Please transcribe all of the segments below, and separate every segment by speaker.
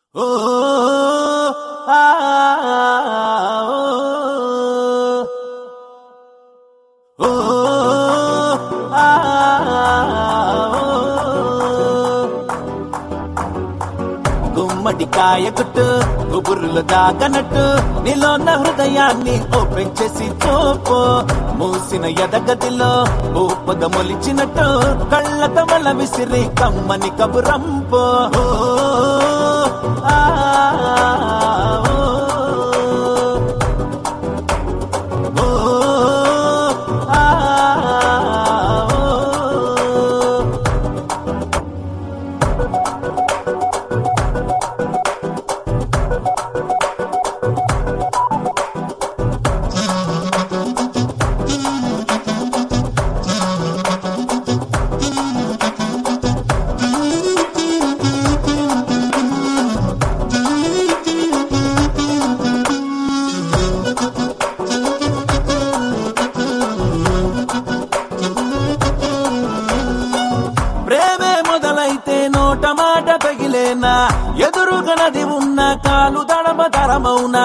Speaker 1: ఓ ఆ, ఓ, ఆ, గుమ్మడికాయ గుట్టు గుబుర్రులు దాగనట్టు నీలోన్న హృదయాన్ని ఓపెన్ చేసి చూపు మూసిన ఎదగదిలో ఊపగ మొలిచినట్టు కళ్ళ తమల విసిరి కమ్మని కబురంపు ఓ, ఆ, ఓ, ఆ, ఓ. ప్రేమే మొదలైతే నోట మాట తగిలేనా ఎదురుగనది ఉన్న కాలు దడమ తరమౌనా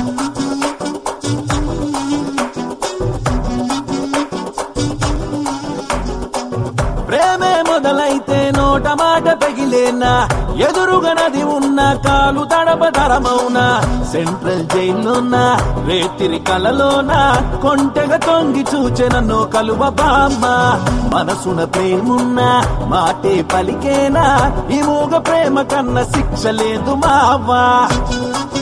Speaker 1: ప్రేమే మొదలైతే నోట మాట తగిలేనా ఎదురుగనది ఉన్న కాలు తడప తరమౌనా సెంట్రల్ జైల్లోనా రేతిరి కలలోన కొంటెగ తొంగి చూచెనను కలువ బామ్మ మనసున ప్రేమున్నా మాటే పలికేనా ఈ మూగ ప్రేమ కన్న శిక్ష లేదు మావా